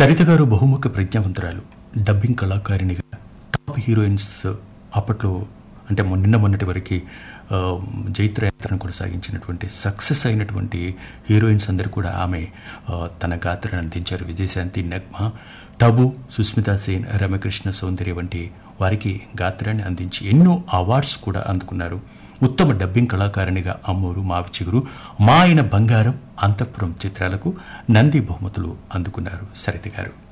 సరిత గారు బహుముఖ ప్రజ్ఞావంతురాలు డబ్బింగ్ కళాకారిణిగా టాప్ హీరోయిన్స్ అప్పట్లో అంటే మొన్న- నిన్న మొన్నటి వరకు ఆ, జైత్ర యాత్రను కొనసాగించినటువంటి సక్సెస్ అయినటువంటి హీరోయిన్స్ అందరూ కూడా ఆమె ఆ, తన గాత్రను అందించారు విజయశాంతి నగ్మ టబు సుస్మితా సేన్ రమకృష్ణ సౌందర్య వంటి వారికి గాత్రాన్ని అందించి ఎన్నో అవార్డ్స్ కూడా అందుకున్నారు ఉత్తమ డబ్బింగ్ కళాకారిణిగా అమ్మూరు మావి చిగురు మా ఆయన బంగారం అంతఃపురం చిత్రాలకు నంది బహుమతులు అందుకున్నారు సరిత గారు